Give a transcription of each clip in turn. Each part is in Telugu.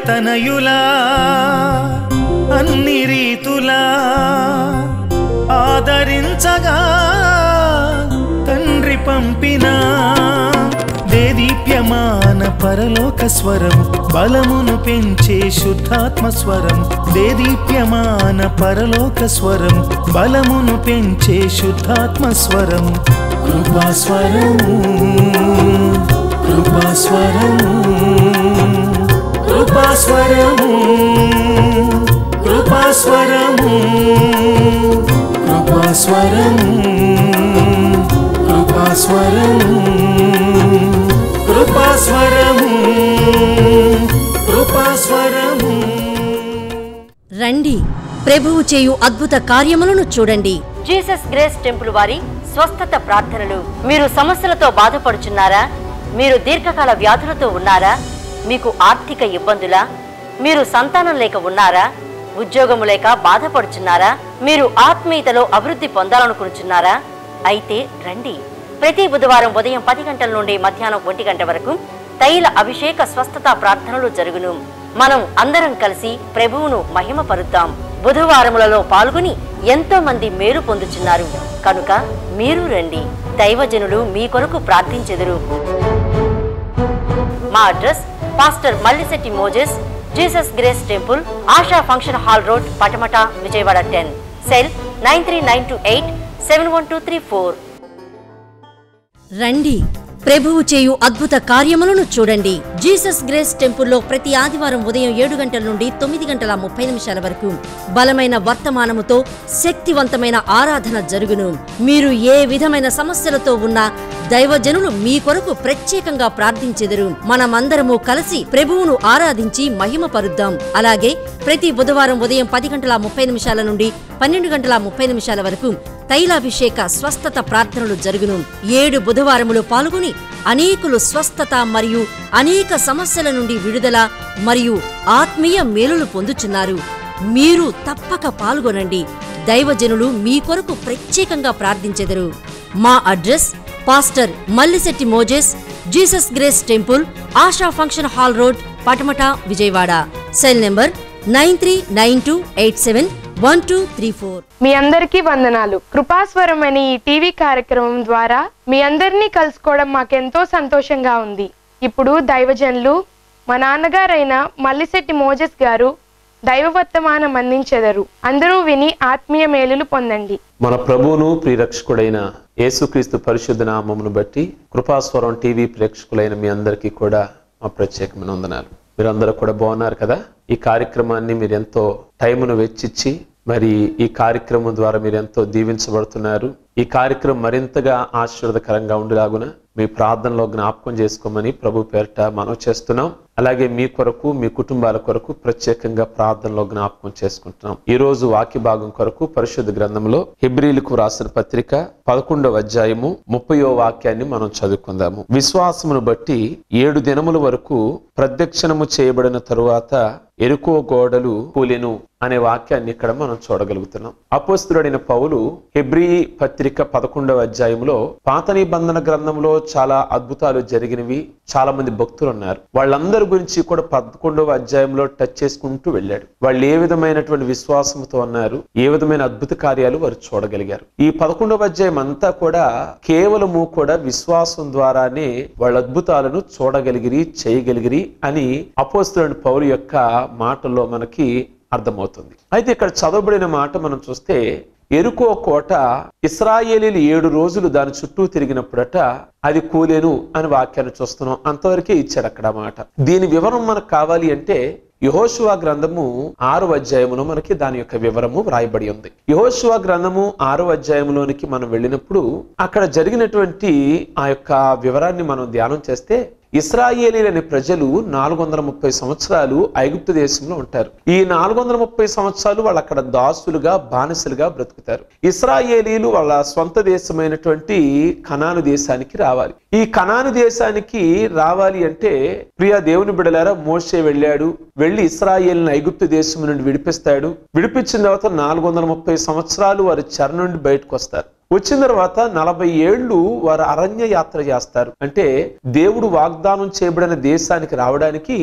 తనయులా అన్ని రీతులా ఆదరించగా తండ్రి పంపిన దేదీప్యమాన పరలోక స్వరం బలమును పెంచే శుద్ధాత్మ స్వరం దేదీప్యమాన పరలోక స్వరం బలమును పెంచే శుద్ధాత్మ స్వరం కృపాస్వరము కృపాస్వరము కృపాస్వరము కృపాస్వరము కృపాస్వరము కృపాస్వరము కృపాస్వరము కృపాస్వరము రండి ప్రభువు చేయు అద్భుత కార్యములను చూడండి జీసస్ గ్రేస్ టెంపుల్ వారి స్వస్థత ప్రార్థనలు మీరు సమస్యలతో బాధపడుచున్నారా మీరు దీర్ఘకాల వ్యాధులతో ఉన్నారా మీకు ఆర్థిక ఇబ్బందులా మీరు సంతానం లేక ఉన్నారా ఉద్యోగము లేక బాధపడుచున్నారా మీరు ఆత్మీయతలో అభివృద్ధి పొందాలనుకుంటున్నారా అయితే రండి ప్రతి బుధవారం ఉదయం పది గంటల నుండి మధ్యాహ్నం ఒంటి గంట వరకు తైల అభిషేక స్వస్థత ప్రార్థనలు జరుగును మనం అందరం కలిసి ప్రభువును మహిమపరుద్దాం బుధవారములలో పాల్గొని ఎంతో మంది మేలు పొందుచున్నారు కనుక మీరు రండి దైవజనులు మీ కొరకు ప్రార్థించెదరు మా address pastor Mallisetti Moses Jesus grace temple Asha function hall road Patamata Vijayawada ten cell nine three nine two eight seven one two three four రండి ప్రభువు చేయు అద్భుత కార్యములను చూడండి జీసస్ గ్రేస్ టెంపుల్లో ప్రతి ఆదివారం ఉదయం ఏడు గంటల నుండి తొమ్మిది గంటల ముప్పై నిమిషాల వరకు బలమైన వర్తమానముతో శక్తివంతమైన ఆరాధన జరుగును మీరు ఏ విధమైన సమస్యలతో ఉన్నా దైవజనులు మీ కొరకు ప్రత్యేకంగా ప్రార్థించెదరు మనమందరము కలిసి ప్రభువును ఆరాధించి మహిమ పరుద్దాం అలాగే ప్రతి బుధవారం ఉదయం పది గంటల ముప్పై నిమిషాల నుండి పన్నెండు గంటల ముప్పై నిమిషాల వరకు తైలాభిషేక స్వస్థత ప్రార్థనలు జరుగును ఏడు బుధవారములు పాల్గొని అనేకులు స్వస్థత మరియు అనేక సమస్యల నుండి విడుదల మరియు ఆత్మీయ మేలులు పొందుచున్నారు మీరు తప్పక పాల్గొనండి దైవజనులు మీ కొరకు ప్రత్యేకంగా ప్రార్థించెదరు మా address pastor Mallisetti Moses Jesus grace temple Asha function hall road Patamata Vijayawada cell number nine three nine two eight seven one two three four మీ అందరికీ వందనాలు కృపాస్వరం అనే ఈ టీవీ కార్యక్రమం ద్వారా మీ అందరినీ కలుసుకోవడం మాకెంతో సంతోషంగా ఉంది ఇప్పుడు దైవజనులు మా నాన్నగారైన మల్లిశెట్టి మోజెస్ గారు దైవ వర్తమానం అందించెదరు అందరూ విని ఆత్మీయ మేలులు పొందండి మన ప్రభువును ప్రియరక్షకుడైన యేసుక్రీస్తు పరిశుద్ధ నామమును బట్టి కృపాస్వరం టీవీ ప్రేక్షకులైన మీ అందరికీ కూడా మా ప్రత్యేకమైన వందనాలు మీరందరూ కూడా బాగున్నారు కదా ఈ కార్యక్రమాన్ని మీరు ఎంతో టైమును వెచ్చిచ్చి మరి ఈ కార్యక్రమం ద్వారా మీరు ఎంతో దీవించబడుతున్నారు ఈ కార్యక్రమం మరింతగా ఆశీర్వదకరంగా ఉండేలాగున మీ ప్రార్థనలో జ్ఞాపకం చేసుకోమని ప్రభు పేరిట మనం చేస్తున్నాం అలాగే మీ కొరకు మీ కుటుంబాల కొరకు ప్రత్యేకంగా ప్రార్థనలో జ్ఞాపకం చేసుకుంటున్నాం ఈ రోజు వాక్య భాగం కొరకు పరిశుద్ధ గ్రంథంలో హిబ్రిలకు రాసిన పత్రిక పదకొండవ అధ్యాయము ముప్పయో వాక్యాన్ని మనం చదువుకుందాము విశ్వాసమును బట్టి ఏడు దినముల వరకు ప్రదక్షిణము చేయబడిన తరువాత ఎరుకో గోడలు కూలెను అనే వాక్యాన్ని ఇక్కడ మనం చూడగలుగుతున్నాం అపోస్తుడైన పౌలు హెబ్రీ పత్రిక పదకొండవ అధ్యాయంలో పాత నిబంధన గ్రంథంలో చాలా అద్భుతాలు జరిగినవి చాలా మంది భక్తులు ఉన్నారు వాళ్ళందరి గురించి కూడా పదకొండవ అధ్యాయంలో టచ్ చేసుకుంటూ వెళ్ళాడు వాళ్ళు ఏ విధమైనటువంటి విశ్వాసంతో ఉన్నారు ఏ విధమైన అద్భుత కార్యాలు వారు చూడగలిగారు ఈ పదకొండవ అధ్యాయం అంతా కూడా కేవలము కూడా విశ్వాసం ద్వారానే వాళ్ళ అద్భుతాలను చూడగలిగిరి చేయగలిగిరి అని అపోస్తుడైన పౌలు యొక్క మాటల్లో మనకి అర్థమవుతుంది అయితే ఇక్కడ చదవబడిన మాట మనం చూస్తే ఎరుకో కోట ఇస్రాయేలీలు ఏడు రోజులు దాని చుట్టూ తిరిగినప్పుడట అది కూలేను అని వాక్యాన్ని చూస్తున్నాం అంతవరకే ఇచ్చాడు అక్కడ ఆ మాట దీని వివరం మనకు కావాలి అంటే యహోశువ గ్రంథము ఆరు అధ్యాయములో మనకి దాని యొక్క వివరము వ్రాయబడి ఉంది యహోశువ గ్రంథము ఆరు అధ్యాయంలోనికి మనం వెళ్ళినప్పుడు అక్కడ జరిగినటువంటి ఆ యొక్క వివరాన్ని మనం ధ్యానం చేస్తే ఇస్రాయేలీలనే ప్రజలు నాలుగు వందల ముప్పై సంవత్సరాలు ఐగుప్తు దేశంలో ఉంటారు ఈ నాలుగు వందల ముప్పై సంవత్సరాలు వాళ్ళు అక్కడ దాసులుగా బానిసలుగా బ్రతుకుతారు ఇస్రాయేలీలు వాళ్ళ సొంత దేశమైనటువంటి కనాను దేశానికి రావాలి ఈ కనాను దేశానికి రావాలి అంటే ప్రియా దేవుని బిడలారా మోసే వెళ్ళాడు వెళ్ళి ఇస్రాయేల్ని ఐగుప్తు దేశం నుండి విడిపిస్తాడు విడిపించిన తర్వాత నాలుగు వందల ముప్పై సంవత్సరాలు వారి చెర నుండి బయటకు వస్తారు వచ్చిన తర్వాత నలభై ఏళ్ళు వారు అరణ్య యాత్ర చేస్తారు అంటే దేవుడు వాగ్దానం చేయబడిన దేశానికి రావడానికి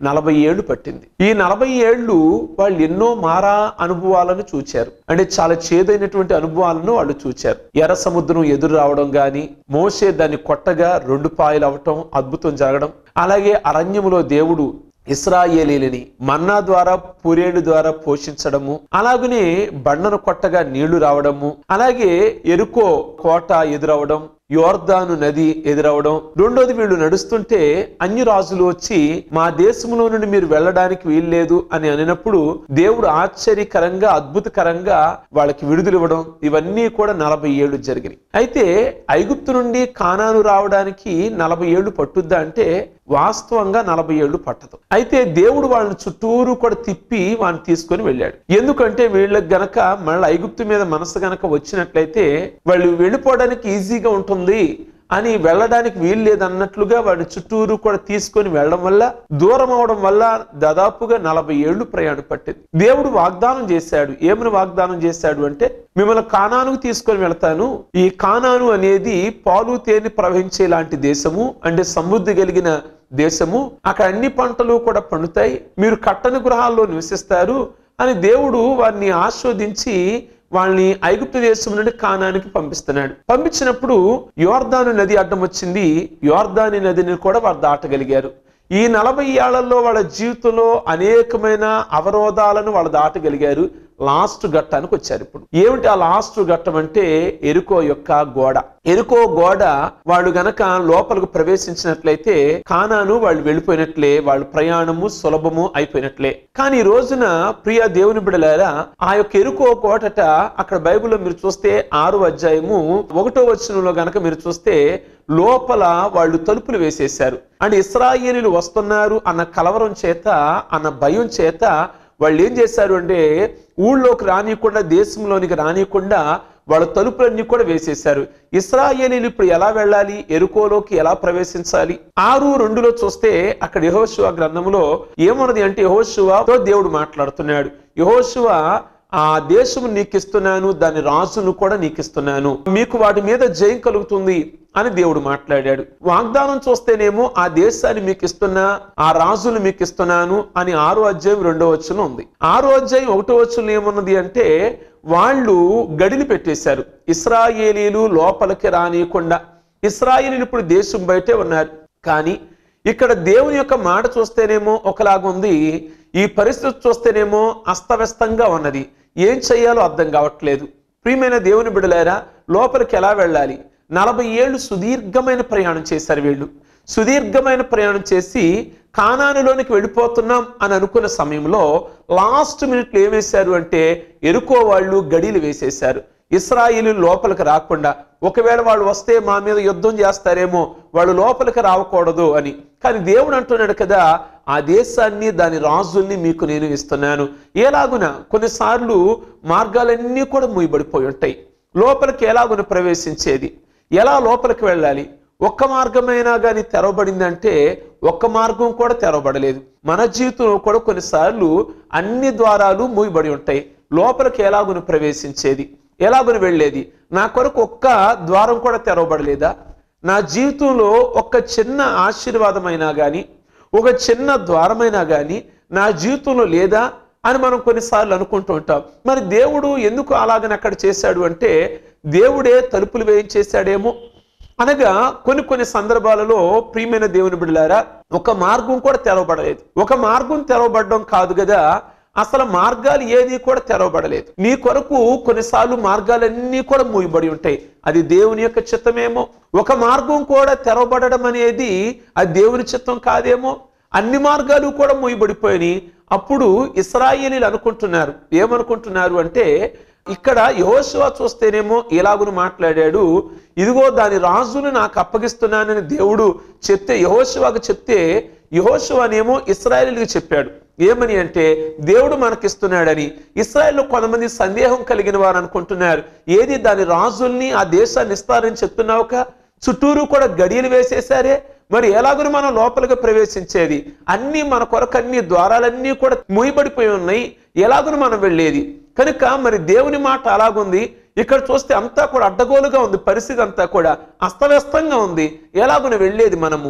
నలభై ఏళ్ళు పట్టింది ఈ నలభై ఏళ్ళు వాళ్ళు ఎన్నో మారా అనుభవాలను చూచారు అంటే చాలా చేదైనటువంటి అనుభవాలను వాళ్ళు చూచారు ఎర్ర సముద్రం ఎదురు రావడం గాని మోసే దాన్ని కొట్టగా రెండు పాయలు అవటం అద్భుతం జరగడం అలాగే అరణ్యములో దేవుడు ఇస్రాయేలీలని మన్నా ద్వారా పురేడు ద్వారా పోషించడము అలాగనే బండను కొట్టగా నీళ్లు రావడము అలాగే ఎరుకో కోట ఎదురవడం యోర్దాను నది ఎదురవడం రెండోది వీళ్ళు నడుస్తుంటే అన్య రాజులు వచ్చి మా దేశంలో నుండి మీరు వెళ్ళడానికి వీల్లేదు అని అనినప్పుడు దేవుడు ఆశ్చర్యకరంగా అద్భుతకరంగా వాళ్ళకి విడుదల ఇవ్వడం ఇవన్నీ కూడా నలభై ఏళ్ళు జరిగినాయి అయితే ఐగుప్తు నుండి కానాను రావడానికి నలభై ఏళ్ళు పట్టుద్దా అంటే వాస్తవంగా నలభై ఏళ్ళు పట్టదు అయితే దేవుడు వాళ్ళని చుట్టూరు కూడా తిప్పి వాళ్ళని తీసుకొని వెళ్ళాడు ఎందుకంటే వీళ్ళకి గనక మళ్ళీ ఐగుప్తు మీద మనసు గనక వచ్చినట్లయితే వాళ్ళు వెళ్ళిపోవడానికి ఈజీగా ఉంటుంది అని వెళ్ళడానికి వీలు లేదన్నట్లుగా వాడిని చుట్టూరు కూడా తీసుకొని వెళ్ళడం వల్ల దూరం అవడం వల్ల దాదాపుగా నలభై ఏళ్ళు ప్రయాణం పట్టింది దేవుడు వాగ్దానం చేశాడు ఏమని వాగ్దానం చేశాడు అంటే మిమ్మల్ని కానానుకు తీసుకొని వెళ్తాను ఈ కానాను అనేది పాలు తేనె ప్రవహించే లాంటి దేశము అంటే సమృద్ధి కలిగిన దేశము అక్కడ అన్ని పంటలు కూడా పండుతాయి మీరు కట్టని గృహాల్లో నివసిస్తారు అని దేవుడు వారిని ఆస్వాదించి వాళ్ళని ఐగుప్తు దేశం నుండి కానానికి పంపిస్తున్నాడు పంపించినప్పుడు యోర్దాను నది అడ్డం వచ్చింది యోర్దాని నదిని కూడా వారు దాటగలిగారు ఈ నలభై ఏళ్లలో వాళ్ళ జీవితంలో అనేకమైన అవరోధాలను వాళ్ళు దాటగలిగారు లాస్ట్ ఘట్టానికి వచ్చారు ఇప్పుడు ఏమిటి ఆ లాస్ట్ ఘట్టం అంటే ఎరుకో యొక్క గోడ ఎరుకో గోడ వాళ్ళు గనక లోపలికి ప్రవేశించినట్లయితే కానాను వాళ్ళు వెళ్ళిపోయినట్లే వాళ్ళ ప్రయాణము సులభము అయిపోయినట్లే కానీ ఈ రోజున ప్రియ దేవుని బిడలారా ఆ యొక్క ఎరుకో కోటట అక్కడ బైబిల్లో మీరు చూస్తే ఆరు అధ్యాయము ఒకటో వచనంలో గనక మీరు చూస్తే లోపల వాళ్ళు తలుపులు వేసేశారు అండ్ ఇస్రాయేలీలు వస్తున్నారు అన్న కలవరం చేత అన్న భయం చేత వాళ్ళు ఏం చేశారు అంటే ఊళ్ళోకి రానియకుండా దేశంలోనికి రానియకుండా వాళ్ళ తలుపులన్నీ కూడా వేసేశారు ఇస్రాయేలీలు ఇప్పుడు ఎలా వెళ్ళాలి ఎరుకోలోకి ఎలా ప్రవేశించాలి ఆరు రెండులో చూస్తే అక్కడ యహోశివ గ్రంథంలో ఏమన్నది అంటే యహోశివతో దేవుడు మాట్లాడుతున్నాడు యహోశివ ఆ దేశము నీకిస్తున్నాను దాని రాజును కూడా నీకిస్తున్నాను మీకు వాటి మీద జయం కలుగుతుంది అని దేవుడు మాట్లాడాడు వాగ్దానం చూస్తేనేమో ఆ దేశాన్ని మీకు ఇస్తున్నా ఆ రాజును మీకు ఇస్తున్నాను అని ఆరో అధ్యాయం రెండో వచ్చున ఉంది ఆరో అధ్యాయం ఒకటో వచ్చున ఏమున్నది అంటే వాళ్ళు గడిని పెట్టేశారు ఇస్రాయేలీలు లోపలికి రానియకుండా ఇస్రాయేలీలు ఇప్పుడు దేశం బయటే ఉన్నారు కానీ ఇక్కడ దేవుని యొక్క మాట చూస్తేనేమో ఒకలాగా ఉంది ఈ పరిస్థితి చూస్తేనేమో అస్తవ్యస్తంగా ఉన్నది ఏం చెయ్యాలో అర్థం కావట్లేదు ప్రియమైన దేవుని బిడలారా లోపలికి ఎలా వెళ్ళాలి నలభై ఏళ్ళు సుదీర్ఘమైన ప్రయాణం చేశారు వీళ్ళు సుదీర్ఘమైన ప్రయాణం చేసి కానానులోనికి వెళ్ళిపోతున్నాం అని అనుకున్న సమయంలో లాస్ట్ మినిట్లో ఏం వేశారు అంటే ఎరుకో వాళ్ళు గడీలు వేసేశారు ఇస్రాయిలు లోపలికి రాకుండా ఒకవేళ వాళ్ళు వస్తే మా మీద యుద్ధం చేస్తారేమో వాళ్ళు లోపలికి రావకూడదు అని కానీ దేవుడు అంటున్నాడు కదా ఆ దేశాన్ని దాని రాజుల్ని మీకు నేను ఇస్తున్నాను ఎలాగున కొన్నిసార్లు మార్గాలన్నీ కూడా మూయబడిపోయి ఉంటాయి లోపలికి ఎలాగున ప్రవేశించేది ఎలా లోపలికి వెళ్ళాలి ఒక్క మార్గమైనా కానీ తెరవబడిందంటే ఒక్క మార్గం కూడా తెరవబడలేదు మన జీవితంలో కూడా కొన్నిసార్లు అన్ని ద్వారాలు మూయబడి ఉంటాయి లోపలికి ఎలాగున ప్రవేశించేది ఎలాగున వెళ్ళేది నా కొరకు ఒక్క ద్వారం కూడా తెరవబడలేదా నా జీవితంలో ఒక్క చిన్న ఆశీర్వాదమైనా కానీ ఒక చిన్న ద్వారమైనా కానీ నా జీవితంలో లేదా అని మనం కొన్నిసార్లు అనుకుంటూ ఉంటాం మరి దేవుడు ఎందుకు అలాగని అక్కడ చేశాడు అంటే దేవుడే తలుపులు వేయించేశాడేమో అనగా కొన్ని కొన్ని సందర్భాలలో ప్రియమైన దేవుని బిడ్డలారా ఒక మార్గం కూడా తెరవబడలేదు ఒక మార్గం తెరవబడడం కాదు కదా అసలు మార్గాలు ఏది కూడా తెరవబడలేదు నీ కొరకు కొన్నిసార్లు మార్గాలన్నీ కూడా మూయబడి ఉంటాయి అది దేవుని యొక్క చిత్తమేమో ఒక మార్గం కూడా తెరవబడడం అనేది అది దేవుని చిత్తం కాదేమో అన్ని మార్గాలు కూడా మూయబడిపోయినాయి అప్పుడు ఇస్రాయేలీలు అనుకుంటున్నారు ఏమనుకుంటున్నారు అంటే ఇక్కడ యహోశివ చూస్తేనేమో ఎలాగును మాట్లాడాడు ఇదిగో దాని రాజును నాకు అప్పగిస్తున్నానని దేవుడు చెప్తే యహోశివకు చెప్తే యహోశివనేమో ఇస్రాయేలీకి చెప్పాడు ఏమని అంటే దేవుడు మనకిస్తున్నాడని ఇస్రాయేల్లో కొంతమంది సందేహం కలిగిన వారు అనుకుంటున్నారు ఏది దాని రాజుల్ని ఆ దేశాన్ని ఇస్తారని చెప్తున్నావుక చుట్టూరు కూడా గడియలు వేసేశారే మరి ఎలాగను మనం లోపలికి ప్రవేశించేది అన్ని మన కొరకు అన్ని ద్వారాలన్నీ కూడా మూయబడిపోయి ఉన్నాయి ఎలాగను మనం వెళ్ళేది కనుక మరి దేవుని మాట అలాగుంది ఇక్కడ చూస్తే అంతా కూడా అడ్డగోలుగా ఉంది పరిస్థితి అంతా కూడా అస్తవ్యస్తంగా ఉంది ఎలాగున వెళ్ళేది మనము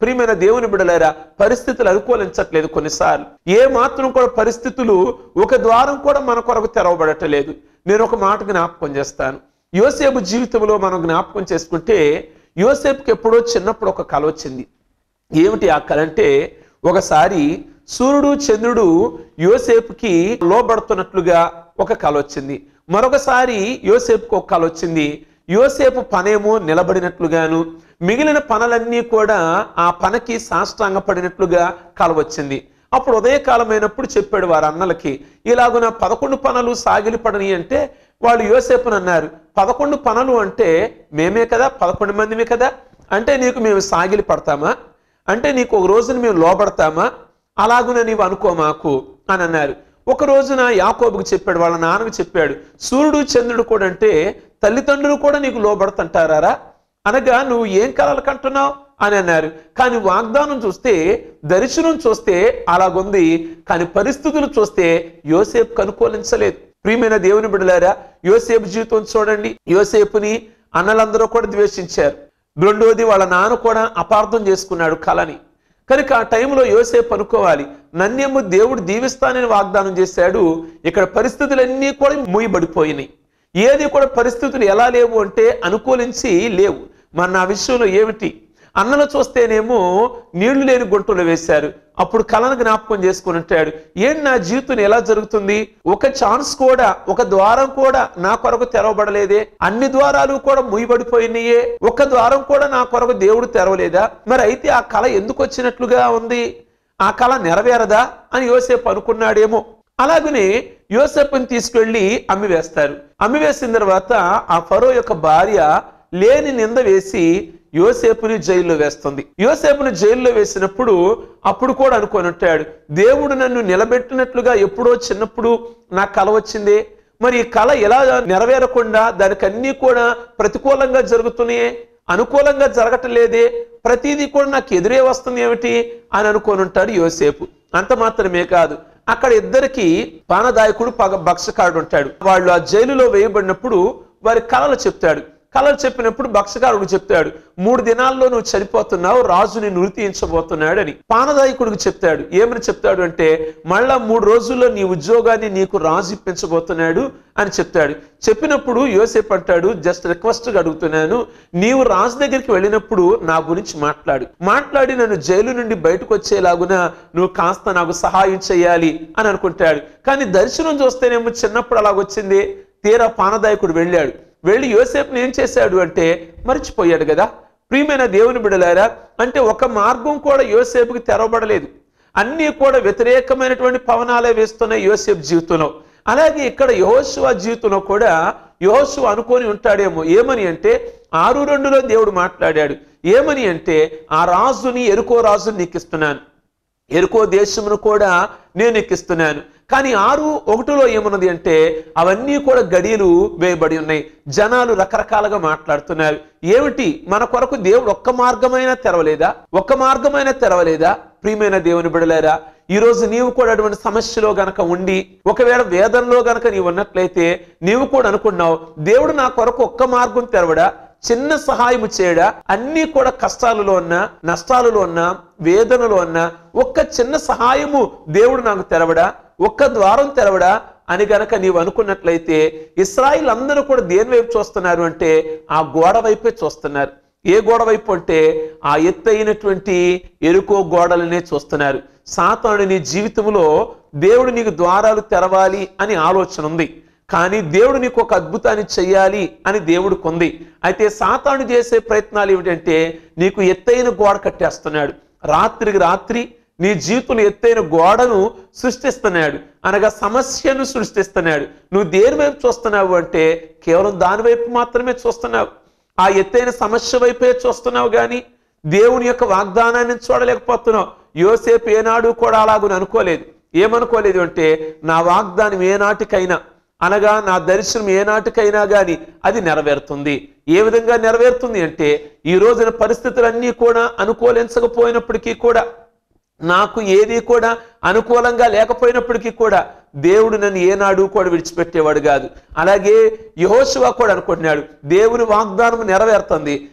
ప్రియమైన దేవుని బిడలారా పరిస్థితులు అనుకూలించట్లేదు కొన్నిసార్లు ఏ మాత్రం కూడా పరిస్థితులు ఒక ద్వారం కూడా మన కొరకు తెరవబడటలేదు నేను ఒక మాట జ్ఞాపకం చేస్తాను యోసేపు జీవితంలో మనం జ్ఞాపకం చేసుకుంటే యోసేపుకి ఎప్పుడో చిన్నప్పుడు ఒక కల వచ్చింది ఏమిటి ఆ కళ అంటే ఒకసారి సూర్యుడు చంద్రుడు యోసేపుకి లోబడుతున్నట్లుగా ఒక కళ వచ్చింది మరొకసారి యోసేపుకి ఒక కళ వచ్చింది యోసేపు పనేమో నిలబడినట్లుగాను మిగిలిన పనులన్నీ కూడా ఆ పనకి సాష్టాంగపడినట్లుగా కళ వచ్చింది అప్పుడు ఉదయకాలమైనప్పుడు చెప్పాడు వారి అన్నలకి ఇలాగున పదకొండు పనులు సాగిలి పడని అంటే వాళ్ళు యోసేపుని అన్నారు పదకొండు పనులు అంటే మేమే కదా పదకొండు మందిమే కదా అంటే నీకు మేము సాగిలి పడతామా అంటే నీకు ఒక రోజున మేము లోబడతామా అలాగున నీవు అనుకో మాకు అని అన్నారు ఒక రోజున యాకోబుకు చెప్పాడు వాళ్ళ నాన్నకు చెప్పాడు సూర్యుడు చంద్రుడు కూడా అంటే తల్లిదండ్రులు కూడా నీకు లోబడుతుంటారా అనగా నువ్వు ఏం కలలు కంటున్నావు అని అన్నారు కానీ వాగ్దానం చూస్తే దర్శనం చూస్తే అలాగుంది కానీ పరిస్థితులు చూస్తే యోసేపు కనుకోలించలేదు ప్రియమైన దేవుని బిడలారా యోసేపు జీవితం చూడండి యోసేపుని అన్నలందరూ కూడా ద్వేషించారు రెండోది వాళ్ళ నాన్న కూడా అపార్థం చేసుకున్నాడు కలని కనుక ఆ టైంలో యోసేపు అనుకోవాలి నన్నేమో దేవుడు దీవిస్తానని వాగ్దానం చేశాడు ఇక్కడ పరిస్థితులన్నీ కూడా మూయబడిపోయినాయి ఏది కూడా పరిస్థితులు ఎలా లేవు అంటే అనుకూలించి లేవు మరి నా విషయంలో ఏమిటి అన్నలు చూస్తేనేమో నీళ్లు లేని గుంటలు వేశారు అప్పుడు కళను జ్ఞాపకం చేసుకుని ఉంటాడు ఏంటి నా జీవితం ఎలా జరుగుతుంది ఒక ఛాన్స్ కూడా ఒక ద్వారం కూడా నా కొరకు తెరవబడలేదే అన్ని ద్వారాలు కూడా ముయ్యబడిపోయినాయే ఒక ద్వారం కూడా నా కొరకు దేవుడు తెరవలేదా మరి అయితే ఆ కళ ఎందుకు వచ్చినట్లుగా ఉంది ఆ కళ నెరవేరదా అని యోసేపు అనుకున్నాడేమో అలాగనే యోసేపుని తీసుకెళ్లి అమ్మివేస్తారు అమ్మివేసిన తర్వాత ఆ ఫరో యొక్క భార్య లేని నింద వేసి యోసేపుని జైల్లో వేస్తుంది యోసేపుని జైల్లో వేసినప్పుడు అప్పుడు కూడా అనుకొని ఉంటాడు దేవుడు నన్ను నిలబెట్టినట్లుగా ఎప్పుడో చిన్నప్పుడు నాకు కల వచ్చిందే మరి ఈ కళ ఎలా నెరవేరకుండా దానికి అన్ని కూడా ప్రతికూలంగా జరుగుతున్నాయే అనుకూలంగా జరగటలేదే ప్రతిదీ కూడా నాకు ఎదురే వస్తుంది ఏమిటి అని అనుకొని ఉంటాడు యోసేపు అంత మాత్రమే కాదు అక్కడ ఇద్దరికి పానదాయకుడు పగ భక్షకారుడు ఉంటాడు వాళ్ళు ఆ జైలులో వేయబడినప్పుడు వారి కళలు చెప్తాడు కళలు చెప్పినప్పుడు భక్షకారుడు చెప్తాడు మూడు దినాల్లో నువ్వు చనిపోతున్నావు రాజు నిన్ను ఉరితీయించబోతున్నాడు అని పానదాయకుడికి చెప్తాడు ఏమని చెప్తాడు అంటే మళ్ళా మూడు రోజుల్లో నీ ఉద్యోగాన్ని నీకు రాజు ఇప్పించబోతున్నాడు అని చెప్తాడు చెప్పినప్పుడు యోసేపు అంటాడు జస్ట్ రిక్వెస్ట్ గా అడుగుతున్నాను నీవు రాజు దగ్గరికి వెళ్ళినప్పుడు నా గురించి మాట్లాడు మాట్లాడి నన్ను జైలు నుండి బయటకు వచ్చేలాగున నువ్వు కాస్త నాకు సహాయం చేయాలి అని అనుకుంటాడు కానీ దర్శనం చూస్తేనేమో చిన్నప్పుడు అలాగొచ్చింది తీరా పానదాయకుడు వెళ్ళాడు వెళ్ళి యోసేపుని ఏం చేశాడు అంటే మర్చిపోయాడు కదా ప్రియమైన దేవుని బిడలారా అంటే ఒక మార్గం కూడా యోసేపుకి తెరవబడలేదు అన్నీ కూడా వ్యతిరేకమైనటువంటి పవనాలే వేస్తున్నాయి యోసేపు జీవితంలో అలాగే ఇక్కడ యహోశివ జీవితంలో కూడా యహోశివ అనుకొని ఉంటాడేమో ఏమని అంటే ఆరు రెండులో దేవుడు మాట్లాడాడు ఏమని అంటే ఆ రాజుని ఎరుకో రాజుని నీకు ఇస్తున్నాను ఎరుకో దేశమును కూడా నేను ఎక్కిస్తున్నాను కానీ ఆరు ఒకటిలో ఏమున్నది అంటే అవన్నీ కూడా గడియలు వేయబడి ఉన్నాయి జనాలు రకరకాలుగా మాట్లాడుతున్నారు ఏమిటి మన కొరకు దేవుడు ఒక్క మార్గమైనా తెరవలేదా ఒక్క మార్గమైనా తెరవలేదా ప్రియమైన దేవుని బిడలేరా ఈ రోజు నీవు కూడా అటువంటి సమస్యలో గనక ఉండి ఒకవేళ వేదనలో గనక నీవు ఉన్నట్లయితే నీవు కూడా అనుకున్నావు దేవుడు నా కొరకు ఒక్క మార్గం తెరవడా చిన్న సహాయము చేయడా అన్ని కూడా కష్టాలలో ఉన్నా నష్టాలలో ఉన్నా వేదనలో ఉన్నా ఒక్క చిన్న సహాయము దేవుడు నాకు తెరవడా ఒక్క ద్వారం తెరవడా అని గనక నీవు అనుకున్నట్లయితే ఇస్రాయిల్ అందరూ కూడా దేని వైపు చూస్తున్నారు అంటే ఆ గోడ వైపే చూస్తున్నారు ఏ గోడ వైపు అంటే ఆ ఎత్తైనటువంటి ఎరుకో గోడలనే చూస్తున్నారు సాతాను నీ జీవితంలో దేవుడు నీకు ద్వారాలు తెరవాలి అని ఆలోచన ఉంది కానీ దేవుడు నీకు ఒక అద్భుతాన్ని చెయ్యాలి అని దేవుడికి ఉంది అయితే సాతాను చేసే ప్రయత్నాలు ఏమిటంటే నీకు ఎత్తైన గోడ కట్టేస్తున్నాడు రాత్రికి రాత్రి నీ జీవితంలో ఎత్తైన గోడను సృష్టిస్తున్నాడు అనగా సమస్యను సృష్టిస్తున్నాడు నువ్వు దేని వైపు చూస్తున్నావు అంటే కేవలం దాని వైపు మాత్రమే చూస్తున్నావు ఆ ఎత్తైన సమస్య వైపే చూస్తున్నావు కానీ దేవుని యొక్క వాగ్దానాన్ని చూడలేకపోతున్నావు యోసేపు ఏనాడు కూడా అలాగుని అనుకోలేదు ఏమనుకోలేదు అంటే నా వాగ్దానం ఏనాటికైనా అనగా నా దర్శనం ఏనాటికైనా గాని అది నెరవేరుతుంది ఏ విధంగా నెరవేరుతుంది అంటే ఈ రోజున పరిస్థితులన్నీ కూడా అనుకూలించకపోయినప్పటికీ కూడా నాకు ఏది కూడా అనుకూలంగా లేకపోయినప్పటికీ కూడా దేవుడు నన్ను ఏనాడు కూడా విడిచిపెట్టేవాడు కాదు అలాగే యహోశివ కూడా అనుకుంటున్నాడు దేవుని వాగ్దానం నెరవేరుతుంది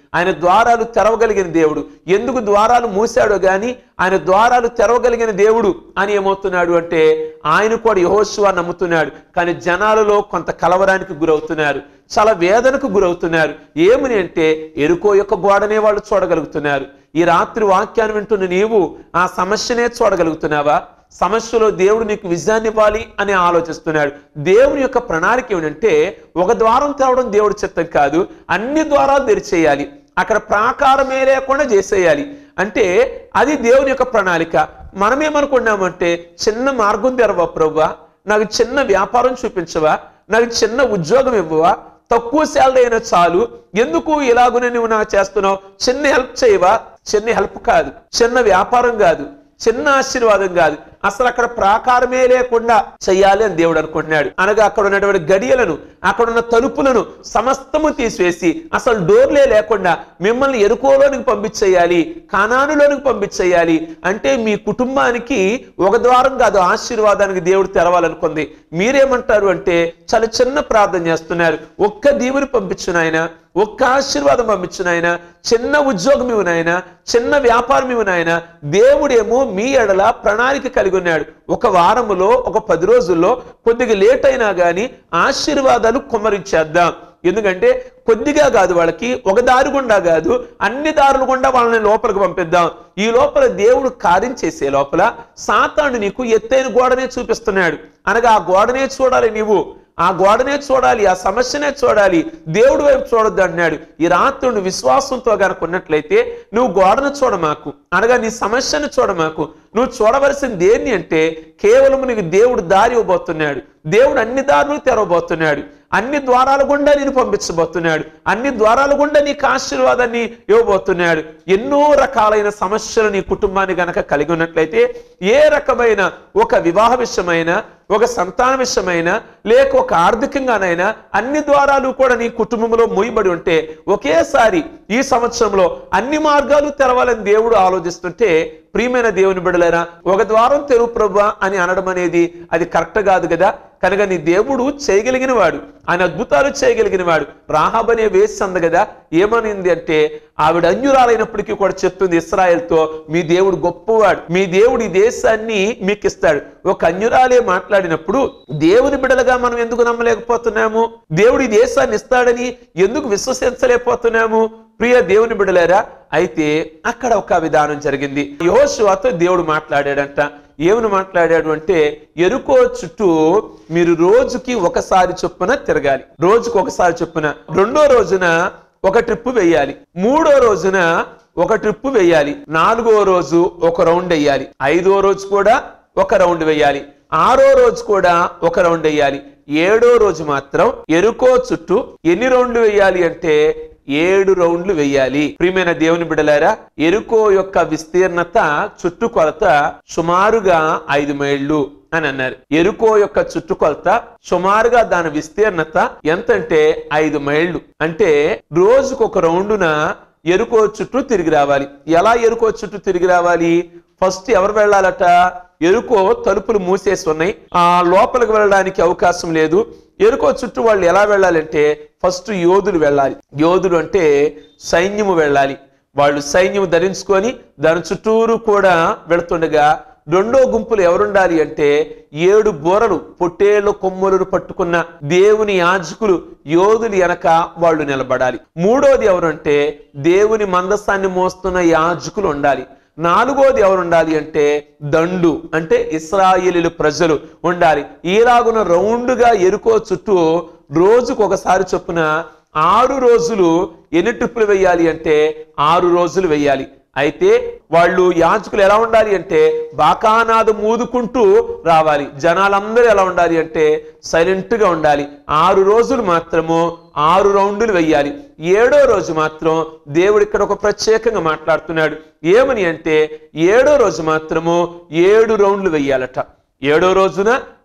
ఆయన ద్వారాలు తెరవగలిగిన దేవుడు ఎందుకు ద్వారాలు మూసాడో గాని ఆయన ద్వారాలు తెరవగలిగిన దేవుడు అని ఏమవుతున్నాడు అంటే ఆయన కూడా యహోశివ నమ్ముతున్నాడు కానీ జనాలలో కొంత కలవరానికి గురవుతున్నారు చాలా వేదనకు గురవుతున్నారు ఏమని అంటే ఎరుకో యొక్క గోడనే వాళ్ళు చూడగలుగుతున్నారు ఈ రాత్రి వాక్యాన్ని వింటున్న నీవు ఆ సమస్యనే చూడగలుగుతున్నావా సమస్యలో దేవుడు నీకు విజయాన్ని ఇవ్వాలి అని ఆలోచిస్తున్నాడు దేవుని యొక్క ప్రణాళిక ఏమిటంటే ఒక ద్వారం తెరవడం దేవుడి చిత్తం కాదు అన్ని ద్వారాలు తెరిచేయాలి అక్కడ ప్రాకారమే లేకుండా చేసేయాలి అంటే అది దేవుని యొక్క ప్రణాళిక మనమేమనుకున్నామంటే చిన్న మార్గం తెరవా ప్రభా నాకు చిన్న వ్యాపారం చూపించవా నాకు చిన్న ఉద్యోగం ఇవ్వవా తక్కువ శాలరీ అయినా చాలు ఎందుకు ఇలాగునే నువ్వు నాకు చేస్తున్నావు చిన్న హెల్ప్ చేయవా చిన్న హెల్ప్ కాదు చిన్న వ్యాపారం కాదు చిన్న ఆశీర్వాదం కాదు అసలు అక్కడ ప్రాకారమే లేకుండా చెయ్యాలి అని దేవుడు అనుకుంటున్నాడు అనగా అక్కడ ఉన్నటువంటి గడియలను అక్కడ ఉన్న తలుపులను సమస్తము తీసివేసి అసలు డోర్లే లేకుండా మిమ్మల్ని ఎరుకోలోనికి పంపించేయాలి కానానులోనికి పంపించేయాలి అంటే మీ కుటుంబానికి ఒక ద్వారం కాదు ఆశీర్వాదానికి దేవుడు తెరవాలనుకుంది మీరేమంటారు అంటే చాలా చిన్న ప్రార్థన చేస్తున్నారు ఒక్క దీవుని పంపించు నాయన ఒక్క ఆశీర్వాదం పంపించు నాయన చిన్న ఉద్యోగం ఇవ్వు నాయన చిన్న వ్యాపారం ఇవ్వు నాయన దేవుడేమో మీ ఎడల ప్రణాళిక కలిగి ఉన్నాడు ఒక వారములో ఒక పది రోజుల్లో కొద్దిగా లేట్ అయినా కానీ ఆశీర్వాదాలు కుమ్మరించేద్దాం ఎందుకంటే కొద్దిగా కాదు వాళ్ళకి ఒక దారి గుండా కాదు అన్ని దారులు గుండా వాళ్ళని లోపలికి పంపిద్దాం ఈ లోపల దేవుడు కార్యం చేసే లోపల సాతాను నీకు ఎత్తైన గోడనే చూపిస్తున్నాడు అనగా ఆ గోడనే చూడాలి నీవు ఆ గోడనే చూడాలి ఆ సమస్యనే చూడాలి దేవుడి వైపు చూడొద్దు అన్నాడు ఈ రాత్రుడు విశ్వాసంతో గనక ఉన్నట్లయితే నువ్వు గోడను చూడమాకు అనగా నీ సమస్యను చూడమాకు నువ్వు చూడవలసింది ఏంటి అంటే కేవలం నీకు దేవుడు దారి ఇవ్వబోతున్నాడు దేవుడు అన్ని దారులు తెరవబోతున్నాడు అన్ని ద్వారాల గుండా నేను పంపించబోతున్నాడు అన్ని ద్వారాల గుండా నీకు ఆశీర్వాదాన్ని ఇవ్వబోతున్నాడు ఎన్నో రకాలైన సమస్యలు నీ కుటుంబాన్ని గనక కలిగి ఉన్నట్లయితే ఏ రకమైన ఒక వివాహ విషయమైన ఒక సంతాన విషయమైన లేక ఒక ఆర్థికంగానైనా అన్ని ద్వారాలు కూడా నీ కుటుంబంలో మూయబడి ఉంటే ఒకేసారి ఈ సంవత్సరంలో అన్ని మార్గాలు తెరవాలని దేవుడు ఆలోచిస్తుంటే ప్రియమైన దేవుని బిడలేరా ఒక ద్వారం తెరువు ప్రభా అని అనడం అనేది అది కరెక్ట్ కాదు కదా కనుక నీ దేవుడు చేయగలిగిన వాడు ఆయన అద్భుతాలు చేయగలిగిన వాడు రాహబ్ అనే వేసి అంద కదా ఏమనింది అంటే ఆవిడ అన్యురాలైనప్పటికీ కూడా చెప్తుంది ఇస్రాయల్తో మీ దేవుడు గొప్పవాడు మీ దేవుడు ఈ దేశాన్ని మీకు ఇస్తాడు ఒక అన్యురాలే మాట్లాడినప్పుడు దేవుని బిడలుగా మనం ఎందుకు నమ్మలేకపోతున్నాము దేవుడు ఈ దేశాన్ని ఇస్తాడని ఎందుకు విశ్వసించలేకపోతున్నాము ప్రియ దేవుని బిడలేరా అయితే అక్కడ ఒక విధానం జరిగింది యోశువాతో దేవుడు మాట్లాడాడంట ఏమని మాట్లాడాడు అంటే ఎరుకో చుట్టూ మీరు రోజుకి ఒకసారి చొప్పున తిరగాలి రోజుకి ఒకసారి చొప్పున రెండో రోజున ఒక ట్రిప్ వేయాలి మూడో రోజున ఒక ట్రిప్ వేయాలి నాలుగో రోజు ఒక రౌండ్ వేయాలి ఐదో రోజు కూడా ఒక రౌండ్ వేయాలి ఆరో రోజు కూడా ఒక రౌండ్ వేయాలి ఏడో రోజు మాత్రం ఎరుకో చుట్టూ ఎన్ని రౌండ్లు వేయాలి అంటే ఏడు రౌండ్లు వేయాలి ప్రియమైన దేవుని బిడలారా ఎరుకో యొక్క విస్తీర్ణత చుట్టుకొలత సుమారుగా ఐదు మైళ్ళు అని అన్నారు ఎరుకో యొక్క చుట్టుకొలత సుమారుగా దాని విస్తీర్ణత ఎంతంటే ఐదు మైళ్ళు అంటే రోజుకు ఒక రౌండున ఎరుకో చుట్టూ తిరిగి రావాలి ఎలా ఎరుకో చుట్టూ తిరిగి రావాలి ఫస్ట్ ఎవరు వెళ్ళాలట ఎరుకో తలుపులు మూసేసి ఉన్నాయి ఆ లోపలికి వెళ్ళడానికి అవకాశం లేదు ఎరుకో చుట్టూ వాళ్ళు ఎలా వెళ్ళాలంటే ఫస్ట్ యోధులు వెళ్ళాలి యోధులు అంటే సైన్యము వెళ్ళాలి వాళ్ళు సైన్యం ధరించుకొని దాని చుట్టూరు కూడా వెళుతుండగా రెండో గుంపులు ఎవరుండాలి అంటే ఏడు బోరలు పొట్టేళ్ల కొమ్ములను పట్టుకున్న దేవుని యాజకులు యోధులు వెనక వాళ్ళు నిలబడాలి మూడోది ఎవరంటే దేవుని మందసాన్ని మోస్తున్న యాజకులు ఉండాలి నాలుగోది ఎవరు ఉండాలి అంటే దండు అంటే ఇస్రాయేలీలు ప్రజలు ఉండాలి ఈలాగున రౌండ్గా ఎరుకో చుట్టూ రోజుకు ఒకసారి చొప్పున ఆరు రోజులు ఎన్ని ట్రిప్పులు వేయాలి అంటే ఆరు రోజులు వేయాలి అయితే వాళ్ళు యాజకులు ఎలా ఉండాలి అంటే బాకానాదు మూదుకుంటూ రావాలి జనాలందరూ ఎలా ఉండాలి అంటే సైలెంట్ గా ఉండాలి ఆరు రోజులు మాత్రము ఆరు రౌండ్లు వెయ్యాలి ఏడో రోజు మాత్రం దేవుడు ఇక్కడ ఒక ప్రత్యేకంగా మాట్లాడుతున్నాడు ఏమని అంటే ఏడో రోజు మాత్రము ఏడు రౌండ్లు వెయ్యాలట ఏడో రోజున